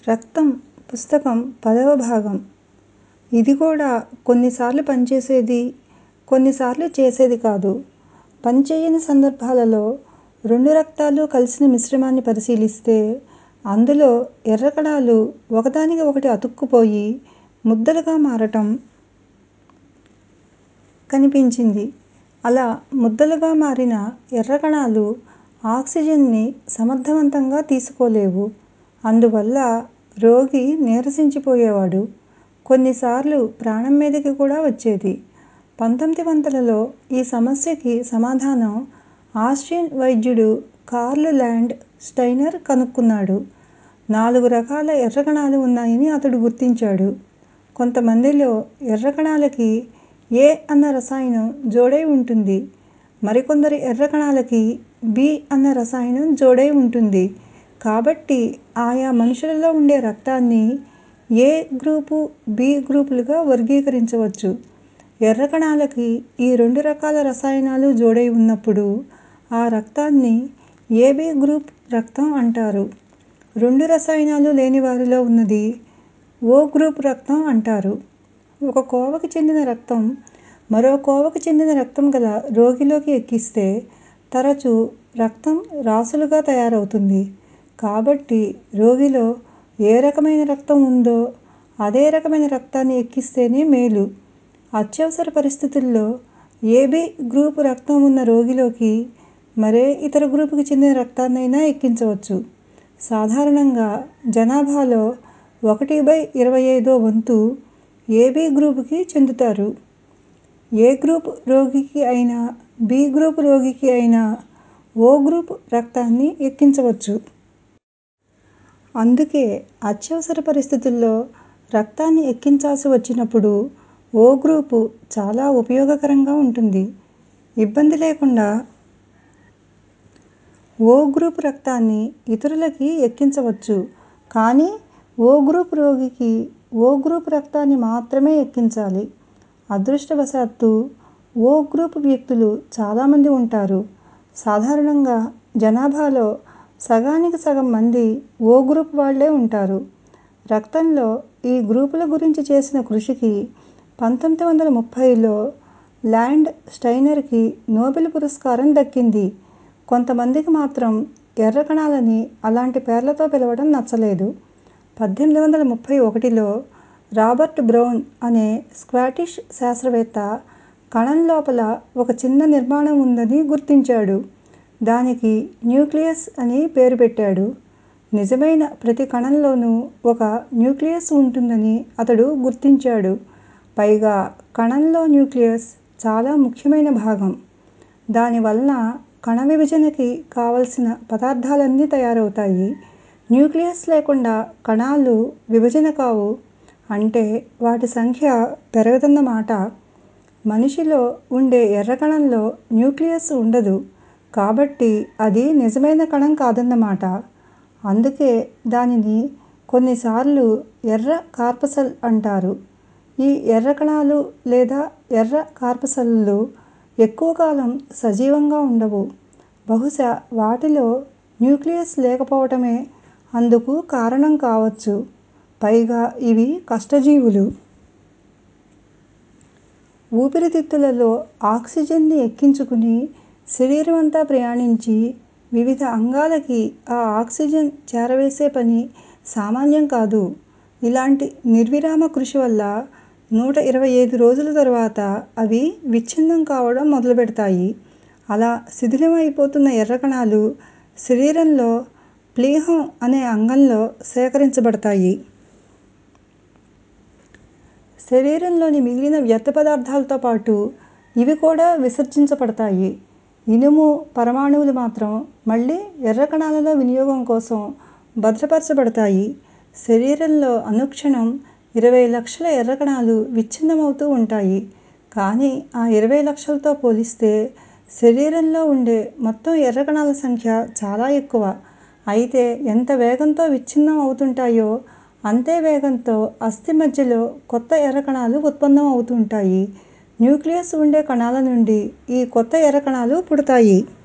రక్తం పుస్తకం పదవ భాగం ఇది కూడా కొన్నిసార్లు పనిచేసేది కొన్నిసార్లు చేసేది కాదు పనిచేయని సందర్భాలలో రెండు రక్తాలు కలిసిన మిశ్రమాన్ని పరిశీలిస్తే అందులో ఎర్ర కణాలు ఒకదానికి ఒకటి అతుక్కుపోయి ముద్దలుగా మారటం కనిపించింది అలా ముద్దలుగా మారిన ఎర్ర కణాలు ఆక్సిజన్ని సమర్థవంతంగా తీసుకోలేవు అందువల్ల రోగి నీరసించిపోయేవాడు కొన్నిసార్లు ప్రాణం మీదకి కూడా వచ్చేది పంతొమ్మిది వందలలో ఈ సమస్యకి సమాధానం ఆస్ట్రియన్ వైద్యుడు కార్ల్ ల్యాండ్ స్టైనర్ కనుక్కున్నాడు నాలుగు రకాల ఎర్ర కణాలు ఉన్నాయని అతడు గుర్తించాడు కొంతమందిలో ఎర్ర కణాలకి ఏ అన్న రసాయనం జోడై ఉంటుంది మరికొందరి ఎర్ర కణాలకి బి అన్న రసాయనం జోడై ఉంటుంది కాబట్టి ఆయా మనుషులలో ఉండే రక్తాన్ని ఏ గ్రూపు బి గ్రూపులుగా వర్గీకరించవచ్చు ఎర్ర కణాలకి ఈ రెండు రకాల రసాయనాలు జోడై ఉన్నప్పుడు ఆ రక్తాన్ని ఏబి గ్రూప్ రక్తం అంటారు రెండు రసాయనాలు లేని వారిలో ఉన్నది ఓ గ్రూప్ రక్తం అంటారు ఒక కోవకి చెందిన రక్తం మరో కోవకి చెందిన రక్తం గల రోగిలోకి ఎక్కిస్తే తరచు రక్తం రాసులుగా తయారవుతుంది కాబట్టి రోగిలో ఏ రకమైన రక్తం ఉందో అదే రకమైన రక్తాన్ని ఎక్కిస్తేనే మేలు అత్యవసర పరిస్థితుల్లో ఏబి గ్రూపు రక్తం ఉన్న రోగిలోకి మరే ఇతర గ్రూపుకి చెందిన రక్తాన్నైనా ఎక్కించవచ్చు సాధారణంగా జనాభాలో ఒకటి బై ఇరవై ఐదో వంతు ఏబి గ్రూపుకి చెందుతారు ఏ గ్రూప్ రోగికి అయినా బి గ్రూప్ రోగికి అయినా ఓ గ్రూప్ రక్తాన్ని ఎక్కించవచ్చు అందుకే అత్యవసర పరిస్థితుల్లో రక్తాన్ని ఎక్కించాల్సి వచ్చినప్పుడు ఓ గ్రూపు చాలా ఉపయోగకరంగా ఉంటుంది ఇబ్బంది లేకుండా ఓ గ్రూప్ రక్తాన్ని ఇతరులకి ఎక్కించవచ్చు కానీ ఓ గ్రూప్ రోగికి ఓ గ్రూప్ రక్తాన్ని మాత్రమే ఎక్కించాలి అదృష్టవశాత్తు ఓ గ్రూప్ వ్యక్తులు చాలామంది ఉంటారు సాధారణంగా జనాభాలో సగానికి సగం మంది ఓ గ్రూప్ వాళ్ళే ఉంటారు రక్తంలో ఈ గ్రూపుల గురించి చేసిన కృషికి పంతొమ్మిది వందల ముప్పైలో ల్యాండ్ స్టైనర్కి నోబెల్ పురస్కారం దక్కింది కొంతమందికి మాత్రం ఎర్ర కణాలని అలాంటి పేర్లతో పిలవడం నచ్చలేదు పద్దెనిమిది వందల ముప్పై ఒకటిలో రాబర్ట్ బ్రౌన్ అనే స్కాటిష్ శాస్త్రవేత్త కణం లోపల ఒక చిన్న నిర్మాణం ఉందని గుర్తించాడు దానికి న్యూక్లియస్ అని పేరు పెట్టాడు నిజమైన ప్రతి కణంలోనూ ఒక న్యూక్లియస్ ఉంటుందని అతడు గుర్తించాడు పైగా కణంలో న్యూక్లియస్ చాలా ముఖ్యమైన భాగం దానివలన కణ విభజనకి కావలసిన పదార్థాలన్నీ తయారవుతాయి న్యూక్లియస్ లేకుండా కణాలు విభజన కావు అంటే వాటి సంఖ్య పెరగదన్నమాట మనిషిలో ఉండే ఎర్ర కణంలో న్యూక్లియస్ ఉండదు కాబట్టి అది నిజమైన కణం కాదన్నమాట అందుకే దానిని కొన్నిసార్లు ఎర్ర కార్పసల్ అంటారు ఈ ఎర్ర కణాలు లేదా ఎర్ర కార్పసల్లు ఎక్కువ కాలం సజీవంగా ఉండవు బహుశా వాటిలో న్యూక్లియస్ లేకపోవటమే అందుకు కారణం కావచ్చు పైగా ఇవి కష్టజీవులు ఊపిరితిత్తులలో ఆక్సిజన్ని ఎక్కించుకుని శరీరమంతా ప్రయాణించి వివిధ అంగాలకి ఆ ఆక్సిజన్ చేరవేసే పని సామాన్యం కాదు ఇలాంటి నిర్విరామ కృషి వల్ల నూట ఇరవై ఐదు రోజుల తరువాత అవి విచ్ఛిన్నం కావడం మొదలుపెడతాయి అలా శిథిలం అయిపోతున్న ఎర్ర కణాలు శరీరంలో ప్లీహం అనే అంగంలో సేకరించబడతాయి శరీరంలోని మిగిలిన వ్యర్థ పదార్థాలతో పాటు ఇవి కూడా విసర్జించబడతాయి ఇనుము పరమాణువులు మాత్రం మళ్ళీ ఎర్ర కణాలలో వినియోగం కోసం భద్రపరచబడతాయి శరీరంలో అనుక్షణం ఇరవై లక్షల ఎర్ర కణాలు విచ్ఛిన్నమవుతూ ఉంటాయి కానీ ఆ ఇరవై లక్షలతో పోలిస్తే శరీరంలో ఉండే మొత్తం ఎర్ర కణాల సంఖ్య చాలా ఎక్కువ అయితే ఎంత వేగంతో విచ్ఛిన్నం అవుతుంటాయో అంతే వేగంతో అస్థి మధ్యలో కొత్త ఎర్ర కణాలు ఉత్పన్నం అవుతుంటాయి న్యూక్లియస్ ఉండే కణాల నుండి ఈ కొత్త ఎర్ర కణాలు పుడతాయి